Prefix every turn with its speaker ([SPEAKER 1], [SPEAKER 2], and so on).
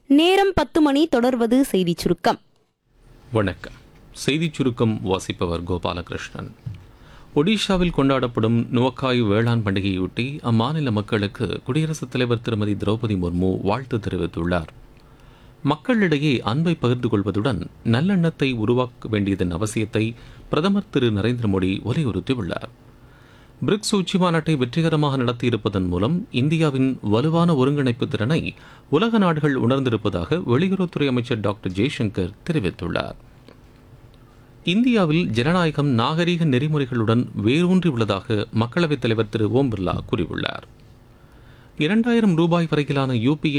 [SPEAKER 1] நேரம் பத்து மணி தொடர்வது செய்திச் சுருக்கம்
[SPEAKER 2] வணக்கம் செய்திச் சுருக்கம் வாசிப்பவர் கோபாலகிருஷ்ணன் ஒடிஷாவில் கொண்டாடப்படும் நுவக்காய் வேளாண் பண்டிகையொட்டி அம்மாநில மக்களுக்கு குடியரசுத் தலைவர் திருமதி திரௌபதி முர்மு வாழ்த்து தெரிவித்துள்ளார் மக்களிடையே அன்பை பகிர்ந்து கொள்வதுடன் நல்லெண்ணத்தை உருவாக்க வேண்டியதன் அவசியத்தை பிரதமர் திரு நரேந்திர மோடி வலியுறுத்தியுள்ளார் பிரிக்ஸ் உச்சி மாநாட்டை வெற்றிகரமாக நடத்தியிருப்பதன் மூலம் இந்தியாவின் வலுவான ஒருங்கிணைப்பு திறனை உலக நாடுகள் உணர்ந்திருப்பதாக வெளியுறவுத்துறை அமைச்சர் டாக்டர் ஜெய்சங்கர் தெரிவித்துள்ளார் இந்தியாவில் ஜனநாயகம் நாகரீக நெறிமுறைகளுடன் வேரூன்றி உள்ளதாக மக்களவைத் தலைவர் திரு ஓம் பிர்லா கூறியுள்ளார் இரண்டாயிரம் ரூபாய் வரையிலான யூபிஐ